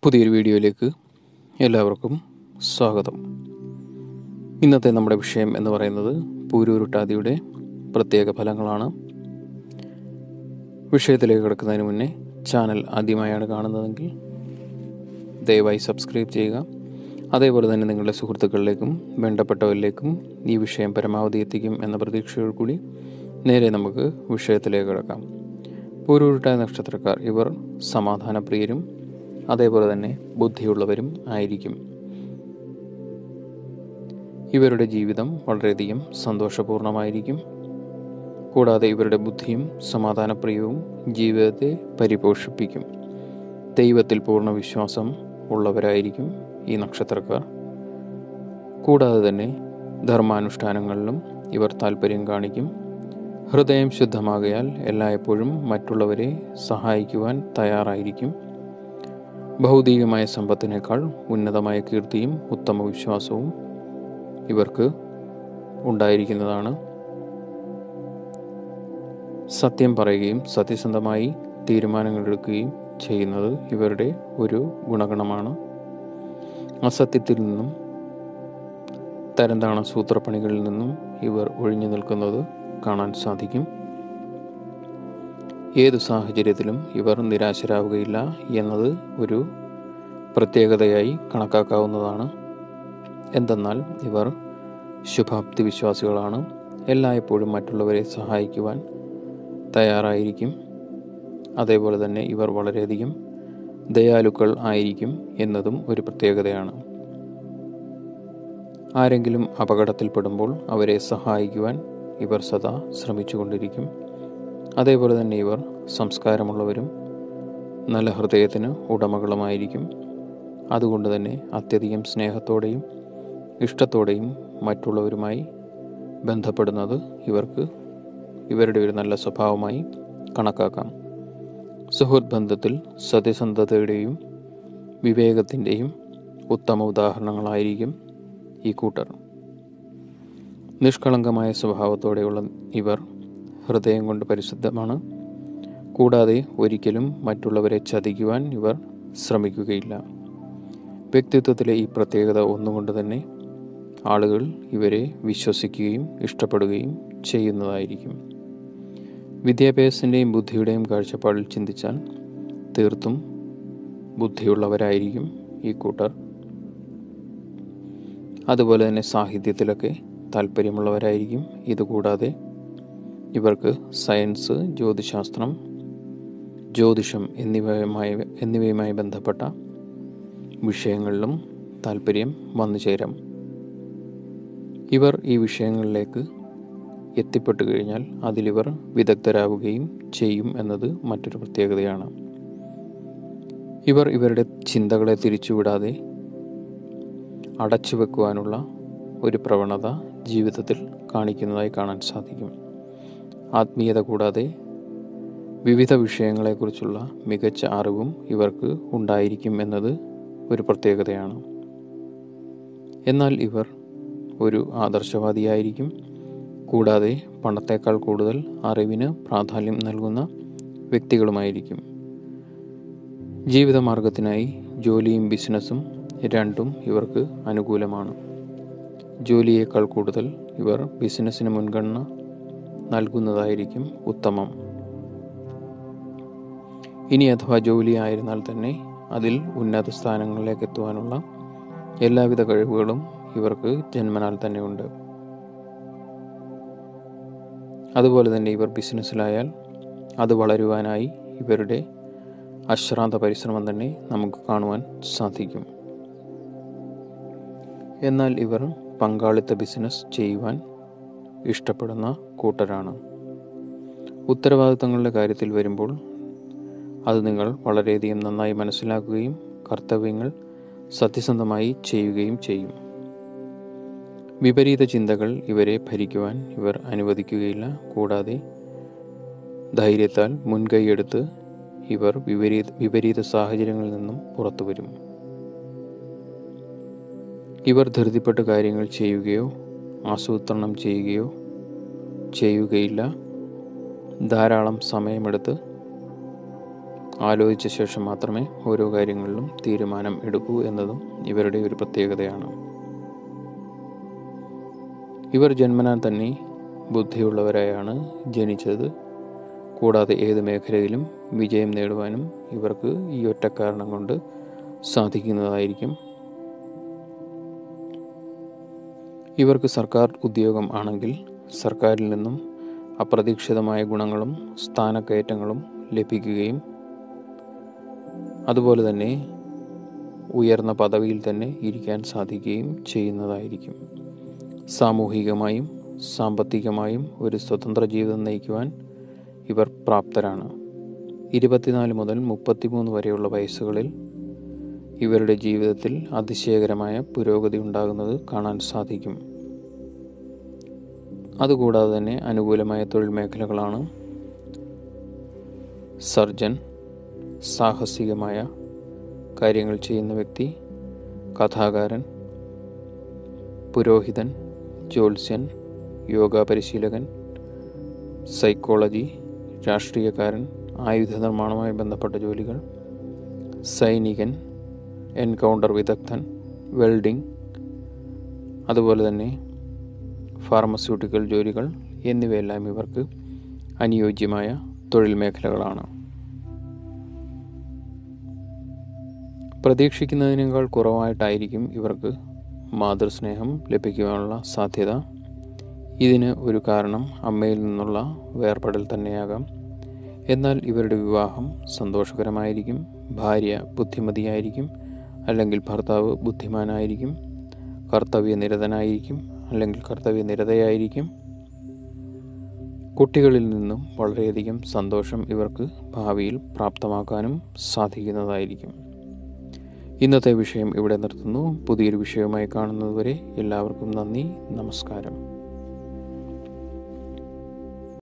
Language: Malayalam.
പുതിയൊരു വീഡിയോയിലേക്ക് എല്ലാവർക്കും സ്വാഗതം ഇന്നത്തെ നമ്മുടെ വിഷയം എന്ന് പറയുന്നത് പൂരൂരുട്ടാതിയുടെ പ്രത്യേക ഫലങ്ങളാണ് വിഷയത്തിലേക്ക് കിടക്കുന്നതിന് മുന്നേ ചാനൽ ആദ്യമായാണ് കാണുന്നതെങ്കിൽ ദയവായി സബ്സ്ക്രൈബ് ചെയ്യുക അതേപോലെ തന്നെ നിങ്ങളുടെ സുഹൃത്തുക്കളിലേക്കും വേണ്ടപ്പെട്ടവരിലേക്കും ഈ വിഷയം പരമാവധി എത്തിക്കും എന്ന പ്രതീക്ഷയോട് കൂടി നേരെ നമുക്ക് വിഷയത്തിലേക്ക് കിടക്കാം പൂരൂരുട്ടായ നക്ഷത്രക്കാർ ഇവർ സമാധാനപ്രിയരും അതേപോലെ തന്നെ ബുദ്ധിയുള്ളവരും ആയിരിക്കും ഇവരുടെ ജീവിതം വളരെയധികം സന്തോഷപൂർണമായിരിക്കും കൂടാതെ ഇവരുടെ ബുദ്ധിയും സമാധാനപ്രിയവും ജീവിതത്തെ പരിപോഷിപ്പിക്കും ദൈവത്തിൽ പൂർണ്ണ വിശ്വാസം ഉള്ളവരായിരിക്കും ഈ നക്ഷത്രക്കാർ കൂടാതെ തന്നെ ധർമാനുഷ്ഠാനങ്ങളിലും ഇവർ താല്പര്യം കാണിക്കും ഹൃദയം ശുദ്ധമാകയാൽ എല്ലായ്പ്പോഴും മറ്റുള്ളവരെ സഹായിക്കുവാൻ തയ്യാറായിരിക്കും ഭൗതികമായ സമ്പത്തിനേക്കാൾ ഉന്നതമായ കീർത്തിയും ഉത്തമ വിശ്വാസവും ഇവർക്ക് ഉണ്ടായിരിക്കുന്നതാണ് സത്യം പറയുകയും സത്യസന്ധമായി തീരുമാനങ്ങൾ എടുക്കുകയും ചെയ്യുന്നത് ഇവരുടെ ഒരു ഗുണഗണമാണ് അസത്യത്തിൽ നിന്നും തരംതാണ സൂത്രപ്പണികളിൽ നിന്നും ഇവർ ഒഴിഞ്ഞു നിൽക്കുന്നത് കാണാൻ സാധിക്കും ഏതു സാഹചര്യത്തിലും ഇവർ നിരാശരാവുകയില്ല എന്നത് ഒരു പ്രത്യേകതയായി കണക്കാക്കാവുന്നതാണ് എന്തെന്നാൽ ഇവർ ശുഭാപ്തി വിശ്വാസികളാണ് എല്ലായ്പ്പോഴും മറ്റുള്ളവരെ സഹായിക്കുവാൻ തയ്യാറായിരിക്കും അതേപോലെ തന്നെ ഇവർ വളരെയധികം ദയാലുക്കൾ ആയിരിക്കും എന്നതും ഒരു പ്രത്യേകതയാണ് ആരെങ്കിലും അപകടത്തിൽപ്പെടുമ്പോൾ അവരെ സഹായിക്കുവാൻ ഇവർ സദാ ശ്രമിച്ചുകൊണ്ടിരിക്കും അതേപോലെ തന്നെ ഇവർ സംസ്കാരമുള്ളവരും നല്ല ഹൃദയത്തിന് ഉടമകളുമായിരിക്കും അതുകൊണ്ട് തന്നെ അത്യധികം സ്നേഹത്തോടെയും ഇഷ്ടത്തോടെയും മറ്റുള്ളവരുമായി ബന്ധപ്പെടുന്നത് ഇവർക്ക് ഇവരുടെ ഒരു നല്ല സ്വഭാവമായി കണക്കാക്കാം സുഹൃത്ത് ബന്ധത്തിൽ സത്യസന്ധതയുടെയും വിവേകത്തിൻ്റെയും ഉത്തമ ഉദാഹരണങ്ങളായിരിക്കും ഈ കൂട്ടർ നിഷ്കളങ്കമായ സ്വഭാവത്തോടെയുള്ള ഇവർ ഹൃദയം കൊണ്ട് പരിശുദ്ധമാണ് കൂടാതെ ഒരിക്കലും മറ്റുള്ളവരെ ചതിക്കുവാൻ ഇവർ ശ്രമിക്കുകയില്ല വ്യക്തിത്വത്തിലെ ഈ പ്രത്യേകത ഒന്നുകൊണ്ട് തന്നെ ആളുകൾ ഇവരെ വിശ്വസിക്കുകയും ഇഷ്ടപ്പെടുകയും ചെയ്യുന്നതായിരിക്കും വിദ്യാഭ്യാസത്തിൻ്റെയും ബുദ്ധിയുടെയും കാഴ്ചപ്പാടിൽ ചിന്തിച്ചാൽ തീർത്തും ബുദ്ധിയുള്ളവരായിരിക്കും ഈ കൂട്ടർ അതുപോലെ തന്നെ സാഹിത്യത്തിലൊക്കെ താല്പര്യമുള്ളവരായിരിക്കും ഇതുകൂടാതെ ഇവർക്ക് സയൻസ് ജ്യോതിശാസ്ത്രം ജ്യോതിഷം എന്നിവയുമായി എന്നിവയുമായി ബന്ധപ്പെട്ട വിഷയങ്ങളിലും താല്പര്യം വന്നു ചേരാം ഇവർ ഈ വിഷയങ്ങളിലേക്ക് എത്തിപ്പെട്ടു കഴിഞ്ഞാൽ അതിലിവർ വിദഗ്ധരാവുകയും ചെയ്യും എന്നത് മറ്റൊരു പ്രത്യേകതയാണ് ഇവർ ഇവരുടെ ചിന്തകളെ തിരിച്ചുവിടാതെ അടച്ചു വെക്കുവാനുള്ള ഒരു പ്രവണത ജീവിതത്തിൽ കാണിക്കുന്നതായി കാണാൻ സാധിക്കും ആത്മീയത കൂടാതെ വിവിധ വിഷയങ്ങളെക്കുറിച്ചുള്ള മികച്ച അറിവും ഇവർക്ക് ഉണ്ടായിരിക്കും എന്നത് ഒരു പ്രത്യേകതയാണ് എന്നാൽ ഇവർ ഒരു ആദർശവാദിയായിരിക്കും കൂടാതെ പണത്തേക്കാൾ കൂടുതൽ അറിവിന് പ്രാധാന്യം നൽകുന്ന വ്യക്തികളുമായിരിക്കും ജീവിതമാർഗത്തിനായി ജോലിയും ബിസിനസ്സും രണ്ടും ഇവർക്ക് അനുകൂലമാണ് ജോലിയേക്കാൾ കൂടുതൽ ഇവർ ബിസിനസ്സിന് മുൻഗണന നൽകുന്നതായിരിക്കും ഉത്തമം ഇനി അഥവാ ജോലി ആയിരുന്നാൽ തന്നെ അതിൽ ഉന്നത സ്ഥാനങ്ങളിലേക്ക് എത്തുവാനുള്ള എല്ലാവിധ കഴിവുകളും ഇവർക്ക് ജന്മനാൽ തന്നെ ഉണ്ട് അതുപോലെ തന്നെ ഇവർ ബിസിനസ്സിലായാൽ അത് വളരുവാനായി ഇവരുടെ അശ്രാന്ത പരിശ്രമം തന്നെ നമുക്ക് കാണുവാൻ സാധിക്കും എന്നാൽ ഇവർ പങ്കാളിത്ത ബിസിനസ് ചെയ്യുവാൻ ഇഷ്ടപ്പെടുന്ന കൂട്ടരാണ് ഉത്തരവാദിത്തങ്ങളുടെ കാര്യത്തിൽ വരുമ്പോൾ അത് നിങ്ങൾ വളരെയധികം നന്നായി മനസ്സിലാക്കുകയും കർത്തവ്യങ്ങൾ സത്യസന്ധമായി ചെയ്യുകയും ചെയ്യും വിപരീത ചിന്തകൾ ഇവരെ ഭരിക്കുവാൻ ഇവർ അനുവദിക്കുകയില്ല കൂടാതെ ധൈര്യത്താൽ മുൻകൈയെടുത്ത് ഇവർ വിപരീത വിപരീത സാഹചര്യങ്ങളിൽ നിന്നും പുറത്തു വരും ഇവർ ധൃതിപ്പെട്ട് കാര്യങ്ങൾ ചെയ്യുകയോ ആസൂത്രണം ചെയ്യുകയോ ചെയ്യുകയില്ല ധാരാളം സമയമെടുത്ത് ആലോചിച്ച ശേഷം മാത്രമേ ഓരോ കാര്യങ്ങളിലും തീരുമാനം എടുക്കൂ എന്നതും ഇവരുടെ ഒരു പ്രത്യേകതയാണ് ഇവർ ജന്മനാൽ തന്നെ ബുദ്ധിയുള്ളവരായാണ് ജനിച്ചത് കൂടാതെ ഏത് മേഖലയിലും വിജയം നേടുവാനും ഇവർക്ക് ഈ ഒറ്റ കാരണം കൊണ്ട് സാധിക്കുന്നതായിരിക്കും ഇവർക്ക് സർക്കാർ ഉദ്യോഗം ആണെങ്കിൽ സർക്കാരിൽ നിന്നും അപ്രതീക്ഷിതമായ ഗുണങ്ങളും സ്ഥാനക്കയറ്റങ്ങളും ലഭിക്കുകയും അതുപോലെ തന്നെ ഉയർന്ന പദവിയിൽ തന്നെ ഇരിക്കാൻ സാധിക്കുകയും ചെയ്യുന്നതായിരിക്കും സാമൂഹികമായും സാമ്പത്തികമായും ഒരു സ്വതന്ത്ര ജീവിതം നയിക്കുവാൻ ഇവർ പ്രാപ്തരാണ് ഇരുപത്തിനാല് മുതൽ മുപ്പത്തിമൂന്ന് വരെയുള്ള വയസ്സുകളിൽ ഇവരുടെ ജീവിതത്തിൽ അതിശയകരമായ പുരോഗതി ഉണ്ടാകുന്നത് കാണാൻ സാധിക്കും അതുകൂടാതെ തന്നെ അനുകൂലമായ തൊഴിൽ മേഖലകളാണ് സർജൻ സാഹസികമായ കാര്യങ്ങൾ ചെയ്യുന്ന വ്യക്തി കഥാകാരൻ പുരോഹിതൻ ജ്യോത്സ്യൻ യോഗ പരിശീലകൻ സൈക്കോളജി രാഷ്ട്രീയക്കാരൻ ആയുധ നിർമ്മാണവുമായി ബന്ധപ്പെട്ട ജോലികൾ സൈനികൻ എൻകൗണ്ടർ വിദഗ്ധൻ വെൽഡിംഗ് അതുപോലെ തന്നെ ഫാർമസ്യൂട്ടിക്കൽ ജോലികൾ എന്നിവയെല്ലാം ഇവർക്ക് അനുയോജ്യമായ തൊഴിൽ മേഖലകളാണ് പ്രതീക്ഷിക്കുന്നതിനേക്കാൾ കുറവായിട്ടായിരിക്കും ഇവർക്ക് മാതൃസ്നേഹം ലഭിക്കുവാനുള്ള സാധ്യത ഇതിന് ഒരു കാരണം അമ്മയിൽ നിന്നുള്ള വേർപെടൽ തന്നെയാകാം എന്നാൽ ഇവരുടെ വിവാഹം സന്തോഷകരമായിരിക്കും ഭാര്യ ബുദ്ധിമതിയായിരിക്കും അല്ലെങ്കിൽ ഭർത്താവ് ബുദ്ധിമാനായിരിക്കും കർത്തവ്യനിരതനായിരിക്കും അല്ലെങ്കിൽ കർത്തവ്യനിരതയായിരിക്കും കുട്ടികളിൽ നിന്നും വളരെയധികം സന്തോഷം ഇവർക്ക് ഭാവിയിൽ പ്രാപ്തമാക്കാനും സാധിക്കുന്നതായിരിക്കും ഇന്നത്തെ വിഷയം ഇവിടെ നിർത്തുന്നു പുതിയൊരു വിഷയവുമായി കാണുന്നതുവരെ എല്ലാവർക്കും നന്ദി നമസ്കാരം